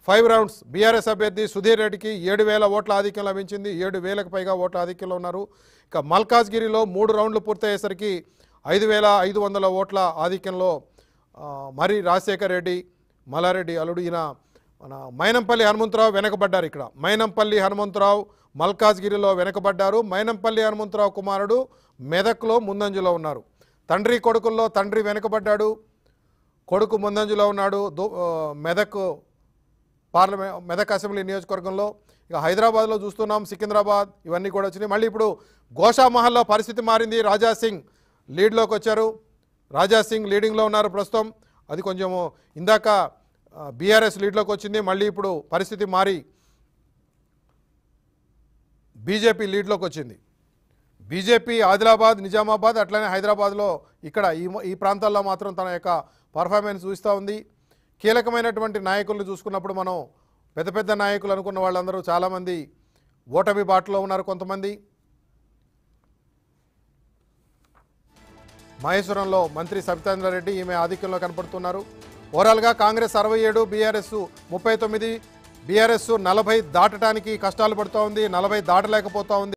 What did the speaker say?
five rounds BRS అభ్యర్థి సుధీర్ రెడ్డికి ఏడు వేల ఓట్ల ఆధిక్యం లభించింది ఏడు వేలకు పైగా ఓట్ల ఆధిక్యంలో ఉన్నారు ఇక మల్కాజ్గిరిలో మూడు రౌండ్లు పూర్తయ్యేసరికి ఐదు వేల ఐదు వందల ఓట్ల ఆధిక్యంలో ఆ, మరి రాజశేఖర్ రెడ్డి మల్లారెడ్డి అల్లుడు ఈయన మన మైనంపల్లి హనుమంతరావు వెనకబడ్డారు ఇక్కడ మైనంపల్లి హనుమంతరావు మల్కాజ్గిరిలో వెనకబడ్డారు మైనంపల్లి హనుమంతరావు కుమారుడు మెదక్లో ముందంజలో ఉన్నారు తండ్రి కొడుకుల్లో తండ్రి వెనకబడ్డాడు కొడుకు ముందంజలో ఉన్నాడు దు- ఆ, మెదక్ పార్లమెంట్ మెదక్ అసెంబ్లీ నియోజకవర్గంలో ఇక హైదరాబాద్లో చూస్తున్నాం సికింద్రాబాద్ ఇవన్నీ కూడా వచ్చినాయి మళ్ళీ ఇప్పుడు గోషామహల్లో పరిస్థితి మారింది రాజా సింగ్ లీడ్లోకి వచ్చారు రాజా సింగ్ లీడింగ్లో ఉన్నారు ప్రస్తుతం అది కొంచెము ఇందాక బీఆర్ఎస్ లీడ్లోకి వచ్చింది మళ్ళీ ఇప్పుడు పరిస్థితి మారి బీజేపీ లీడ్లోకి వచ్చింది బీజేపీ ఆదిలాబాద్ నిజామాబాద్ అట్లనే హైదరాబాద్లో ఇక్కడ ఈ ఈ ప్రాంతాల్లో మాత్రం తన యొక్క పర్ఫార్మెన్స్ చూస్తూ ఉంది కీలకమైనటువంటి నాయకులను చూసుకున్నప్పుడు మనం పెద్ద పెద్ద నాయకులు అనుకున్న వాళ్ళందరూ చాలామంది ఓటమి బాటలో ఉన్నారు కొంతమంది మహేశ్వరంలో మంత్రి సబితాంద్రారెడ్డి ఈమె ఆధిక్యంలో కనపడుతున్నారు ఓవరాల్గా కాంగ్రెస్ అరవై ఏడు బీఆర్ఎస్ ముప్పై తొమ్మిది బీఆర్ఎస్ నలభై దాటడానికి కష్టాలు పడుతూ ఉంది నలభై దాటలేకపోతూ ఉంది